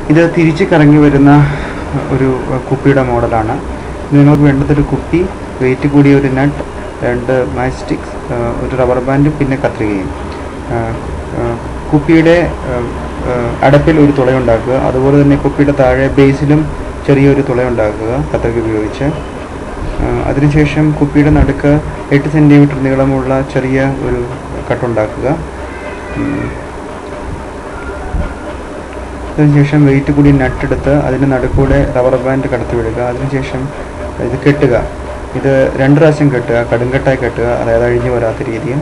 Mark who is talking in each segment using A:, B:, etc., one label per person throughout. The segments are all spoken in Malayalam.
A: ഇത് തിരിച്ച് കറങ്ങി വരുന്ന ഒരു അഹ്, കുപ്പിയുടെ മോഡലാണ് നിങ്ങൾക്ക് വേണ്ടത് ഒരു കുപ്പി വെയിറ്റ് കൂടിയ ഒരു നട്ട് രണ്ട് മാച്ച് സ്റ്റിക്സ് ഒരു റബ്ബർ ബാൻഡും പിന്നെ കത്രികയും ആഹ്, ആഹ്, കുപ്പിയുടെ ആഹ്, ആഹ്, അടപ്പിൽ ഒരു തുളയുണ്ടാക്കുക അതുപോലെ തന്നെ കുപ്പിയുടെ താഴെ ബേസിലും ചെറിയൊരു തുളയുണ്ടാക്കുക കത്രിക ഉപയോഗിച്ച് ആഹ്, അതിനുശേഷം കുപ്പിയുടെ നടുക്ക് എട്ട് സെൻറ്റിമീറ്റർ നീളമുള്ള ചെറിയ ഒരു കട്ടുണ്ടാക്കുക ഉം. അതിനുശേഷം വെയിറ്റ് കൂടി നട്ടെടുത്ത് അതിൻ്റെ നടുക്കൂടെ റബ്ബർ ബാൻഡ് കടത്തി വിടുക അതിനുശേഷം ഇത് കെട്ടുക ഇത് രണ്ട് പ്രാവശ്യം കെട്ടുക കടുങ്കട്ടായി കെട്ടുക അതായത് അഴിഞ്ഞു വരാത്ത രീതിയിൽ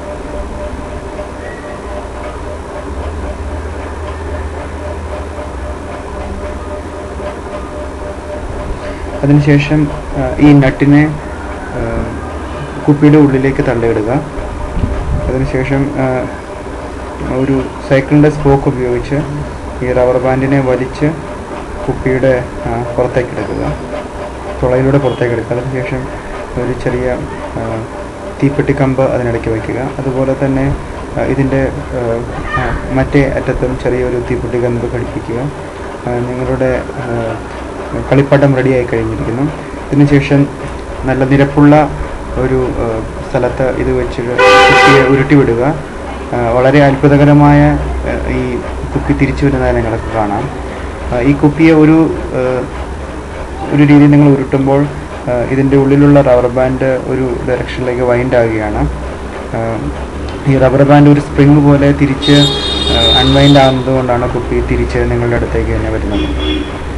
A: അതിനുശേഷം ആ, ഈ നട്ടിനെ ആ, കുപ്പിയുടെ ഉള്ളിലേക്ക് തള്ളിയിടുക അതിനുശേഷം ആ, ഒരു സൈക്കിളിൻ്റെ സ്പോക്ക് ഉപയോഗിച്ച് ഈ റബ്ബർ ബാൻഡിനെ വലിച്ച് കുപ്പിയുടെ ആ, പുറത്തേക്ക് എടുക്കുക തുളയിലൂടെ പുറത്തേക്ക് എടുക്കുക അതിനുശേഷം ഒരു ചെറിയ ആ, തീപ്പെട്ടി കമ്പ് അതിനിടയ്ക്ക് വയ്ക്കുക അതുപോലെ തന്നെ ആ, ഇതിൻ്റെ ആ, ആ, മറ്റേ അറ്റത്തും ചെറിയൊരു തീപ്പെട്ടി കമ്പ് ഘടിപ്പിക്കുക ആ, നിങ്ങളുടെ ആ, കളിപ്പാട്ടം റെഡിയായി കഴിഞ്ഞിരിക്കുന്നു ഇതിനുശേഷം നല്ല നിരപ്പുള്ള ഒരു ആ, സ്ഥലത്ത് ഇത് വെച്ച് കുപ്പിയെ ഉരുട്ടി വിടുക ആ, വളരെ അത്ഭുതകരമായ ആ, ഈ കുപ്പി തിരിച്ചു വരുന്നതായി നിങ്ങൾക്ക് കാണാം ആ, ഈ കുപ്പിയെ ഒരു ആ, ഒരു രീതിയിൽ നിങ്ങൾ ഉരുട്ടുമ്പോൾ ആ, ഇതിൻ്റെ ഉള്ളിലുള്ള റബ്ബർ ബാൻഡ് ഒരു ഡയറക്ഷനിലേക്ക് വൈൻഡ് ആവുകയാണ് ആ, ഈ റബ്ബർ ബാൻഡ് ഒരു സ്പ്രിങ് പോലെ തിരിച്ച് അൺവൈൻഡ് ആകുന്നത് കൊണ്ടാണ് കുപ്പി തിരിച്ച് നിങ്ങളുടെ അടുത്തേക്ക് തന്നെ വരുന്നത്